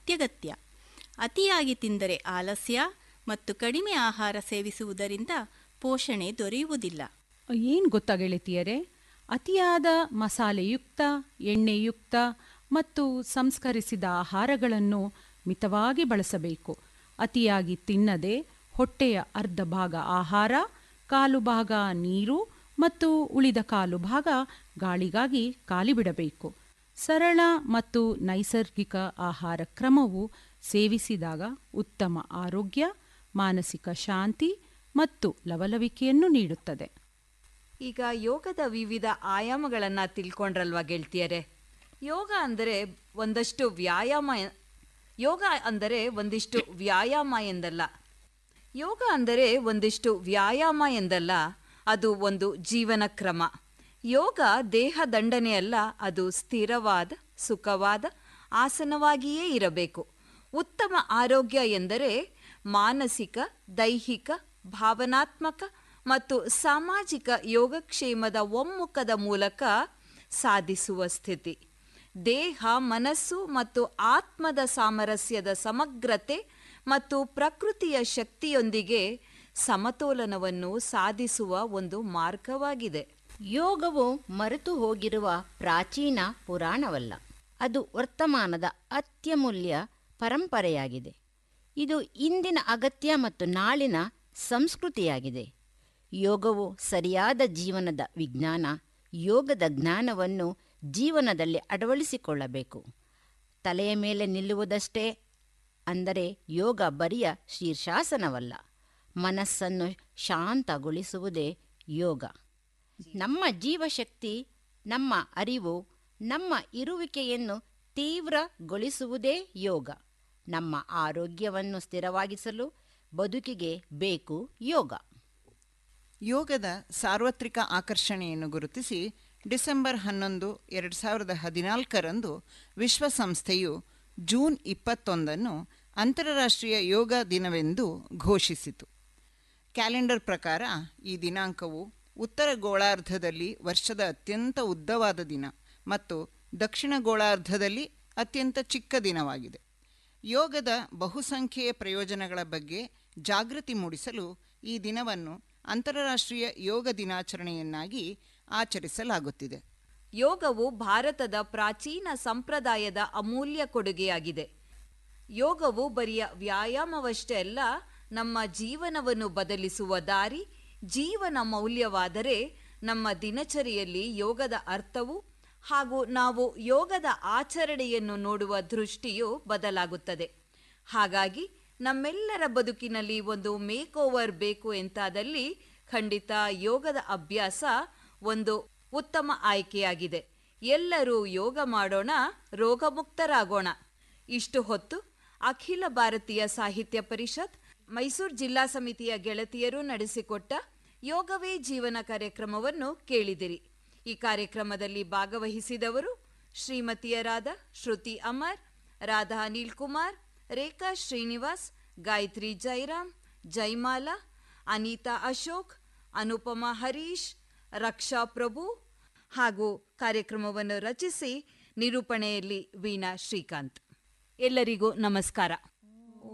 ಅತ್ಯಗತ್ಯ ಅತಿಯಾಗಿ ತಿಂದರೆ ಆಲಸ್ಯ ಮತ್ತು ಕಡಿಮೆ ಆಹಾರ ಸೇವಿಸುವುದರಿಂದ ಪೋಷಣೆ ದೊರೆಯುವುದಿಲ್ಲ ಏನು ಗೊತ್ತಾ ಗೆಳತಿಯರೇ ಅತಿಯಾದ ಮಸಾಲೆಯುಕ್ತ ಎಣ್ಣೆಯುಕ್ತ ಮತ್ತು ಸಂಸ್ಕರಿಸಿದ ಆಹಾರಗಳನ್ನು ಮಿತವಾಗಿ ಬಳಸಬೇಕು ಅತಿಯಾಗಿ ತಿನ್ನದೆ ಹೊಟ್ಟೆಯ ಅರ್ಧ ಭಾಗ ಆಹಾರ ಕಾಲು ಭಾಗ ನೀರು ಮತ್ತು ಉಳಿದ ಕಾಲು ಭಾಗ ಗಾಳಿಗಾಗಿ ಖಾಲಿ ಬಿಡಬೇಕು ಸರಳ ಮತ್ತು ನೈಸರ್ಗಿಕ ಆಹಾರ ಕ್ರಮವು ಸೇವಿಸಿದಾಗ ಉತ್ತಮ ಆರೋಗ್ಯ ಮಾನಸಿಕ ಶಾಂತಿ ಮತ್ತು ಲವಲವಿಕೆಯನ್ನು ನೀಡುತ್ತದೆ ಈಗ ಯೋಗದ ವಿವಿಧ ಆಯಾಮಗಳನ್ನು ತಿಳ್ಕೊಂಡ್ರಲ್ವಾ ಗೆಳತಿಯರೇ ಯೋಗ ಅಂದರೆ ಒಂದಷ್ಟು ವ್ಯಾಯಾಮ ಯೋಗ ಅಂದರೆ ಒಂದಿಷ್ಟು ವ್ಯಾಯಾಮ ಎಂದಲ್ಲ ಯೋಗ ಅಂದರೆ ಒಂದಿಷ್ಟು ವ್ಯಾಯಾಮ ಎಂದಲ್ಲ ಅದು ಒಂದು ಜೀವನ ಕ್ರಮ ಯೋಗ ದೇಹ ದಂಡನೆಯಲ್ಲ ಅದು ಸ್ಥಿರವಾದ ಸುಖವಾದ ಆಸನವಾಗಿಯೇ ಇರಬೇಕು ಉತ್ತಮ ಆರೋಗ್ಯ ಎಂದರೆ ಮಾನಸಿಕ ದೈಹಿಕ ಭಾವನಾತ್ಮಕ ಮತ್ತು ಸಾಮಾಜಿಕ ಯೋಗಕ್ಷೇಮದ ಒಮ್ಮುಖದ ಮೂಲಕ ಸಾಧಿಸುವ ಸ್ಥಿತಿ ದೇಹ ಮನಸ್ಸು ಮತ್ತು ಆತ್ಮದ ಸಾಮರಸ್ಯದ ಸಮಗ್ರತೆ ಮತ್ತು ಪ್ರಕೃತಿಯ ಶಕ್ತಿಯೊಂದಿಗೆ ಸಮತೋಲನವನ್ನು ಸಾಧಿಸುವ ಒಂದು ಮಾರ್ಗವಾಗಿದೆ ಯೋಗವು ಮರೆತು ಹೋಗಿರುವ ಪ್ರಾಚೀನ ಪುರಾಣವಲ್ಲ ಅದು ವರ್ತಮಾನದ ಅತ್ಯಮೂಲ್ಯ ಪರಂಪರೆಯಾಗಿದೆ ಇದು ಇಂದಿನ ಅಗತ್ಯ ಮತ್ತು ನಾಳಿನ ಸಂಸ್ಕೃತಿಯಾಗಿದೆ ಯೋಗವು ಸರಿಯಾದ ಜೀವನದ ವಿಜ್ಞಾನ ಯೋಗದ ಜ್ಞಾನವನ್ನು ಜೀವನದಲ್ಲಿ ಅಳವಡಿಸಿಕೊಳ್ಳಬೇಕು ತಲೆಯ ಮೇಲೆ ನಿಲ್ಲುವುದಷ್ಟೇ ಅಂದರೆ ಯೋಗ ಬರಿಯ ಶೀರ್ಷಾಸನವಲ್ಲ ಮನಸ್ಸನ್ನು ಶಾಂತಗೊಳಿಸುವುದೇ ಯೋಗ ನಮ್ಮ ಜೀವಶಕ್ತಿ ನಮ್ಮ ಅರಿವು ನಮ್ಮ ಇರುವಿಕೆಯನ್ನು ತೀವ್ರಗೊಳಿಸುವುದೇ ಯೋಗ ನಮ್ಮ ಆರೋಗ್ಯವನ್ನು ಸ್ಥಿರವಾಗಿಸಲು ಬದುಕಿಗೆ ಬೇಕು ಯೋಗ ಯೋಗದ ಸಾರ್ವತ್ರಿಕ ಆಕರ್ಷಣೆಯನ್ನು ಗುರುತಿಸಿ ಡಿಸೆಂಬರ್ ಹನ್ನೊಂದು ಎರಡು ಸಾವಿರದ ಹದಿನಾಲ್ಕರಂದು ವಿಶ್ವಸಂಸ್ಥೆಯು ಜೂನ್ ಇಪ್ಪತ್ತೊಂದನ್ನು ಅಂತಾರಾಷ್ಟ್ರೀಯ ಯೋಗ ದಿನವೆಂದು ಘೋಷಿಸಿತು ಕ್ಯಾಲೆಂಡರ್ ಪ್ರಕಾರ ಈ ದಿನಾಂಕವು ಉತ್ತರ ಗೋಳಾರ್ಧದಲ್ಲಿ ವರ್ಷದ ಅತ್ಯಂತ ಉದ್ದವಾದ ದಿನ ಮತ್ತು ದಕ್ಷಿಣ ಗೋಳಾರ್ಧದಲ್ಲಿ ಅತ್ಯಂತ ಚಿಕ್ಕ ದಿನವಾಗಿದೆ ಯೋಗದ ಬಹುಸಂಖ್ಯೆಯ ಪ್ರಯೋಜನಗಳ ಬಗ್ಗೆ ಜಾಗೃತಿ ಮೂಡಿಸಲು ಈ ದಿನವನ್ನು ಅಂತಾರಾಷ್ಟ್ರೀಯ ಯೋಗ ದಿನಾಚರಣೆಯನ್ನಾಗಿ ಆಚರಿಸಲಾಗುತ್ತಿದೆ ಯೋಗವು ಭಾರತದ ಪ್ರಾಚೀನ ಸಂಪ್ರದಾಯದ ಅಮೂಲ್ಯ ಕೊಡುಗೆಯಾಗಿದೆ ಯೋಗವು ಬರಿಯ ವ್ಯಾಯಾಮವಷ್ಟೇ ಅಲ್ಲ ನಮ್ಮ ಜೀವನವನ್ನು ಬದಲಿಸುವ ದಾರಿ ಜೀವನ ಮೌಲ್ಯವಾದರೆ ನಮ್ಮ ದಿನಚರಿಯಲ್ಲಿ ಯೋಗದ ಅರ್ಥವು ಹಾಗೂ ನಾವು ಯೋಗದ ಆಚರಣೆಯನ್ನು ನೋಡುವ ದೃಷ್ಟಿಯು ಬದಲಾಗುತ್ತದೆ ಹಾಗಾಗಿ ನಮ್ಮೆಲ್ಲರ ಬದುಕಿನಲ್ಲಿ ಒಂದು ಮೇಕ್ ಓವರ್ ಬೇಕು ಎಂತಾದಲ್ಲಿ ಖಂಡಿತ ಯೋಗದ ಅಭ್ಯಾಸ ಒಂದು ಉತ್ತಮ ಆಯ್ಕೆಯಾಗಿದೆ ಎಲ್ಲರೂ ಯೋಗ ಮಾಡೋಣ ರೋಗಮುಕ್ತರಾಗೋಣ ಇಷ್ಟು ಹೊತ್ತು ಅಖಿಲ ಭಾರತೀಯ ಸಾಹಿತ್ಯ ಪರಿಷತ್ ಮೈಸೂರು ಜಿಲ್ಲಾ ಸಮಿತಿಯ ಗೆಳತಿಯರು ನಡೆಸಿಕೊಟ್ಟ ಯೋಗವೇ ಜೀವನ ಕಾರ್ಯಕ್ರಮವನ್ನು ಕೇಳಿದಿರಿ ಈ ಕಾರ್ಯಕ್ರಮದಲ್ಲಿ ಭಾಗವಹಿಸಿದವರು ಶ್ರೀಮತಿಯರಾದ ಶ್ರುತಿ ಅಮರ್ ರಾಧಾ ಅನಿಲ್ ಕುಮಾರ್ ರೇಖಾ ಶ್ರೀನಿವಾಸ್ ಗಾಯತ್ರಿ ಜೈರಾಮ್ ಜೈಮಾಲಾ ಅನಿತಾ ಅಶೋಕ್ ಅನುಪಮಾ ಹರೀಶ್ ರಕ್ಷಾ ಪ್ರಭು ಹಾಗೂ ಕಾರ್ಯಕ್ರಮವನ್ನು ರಚಿಸಿ ನಿರೂಪಣೆಯಲ್ಲಿ ವೀಣಾ ಶ್ರೀಕಾಂತ್ ಎಲ್ಲರಿಗೂ ನಮಸ್ಕಾರ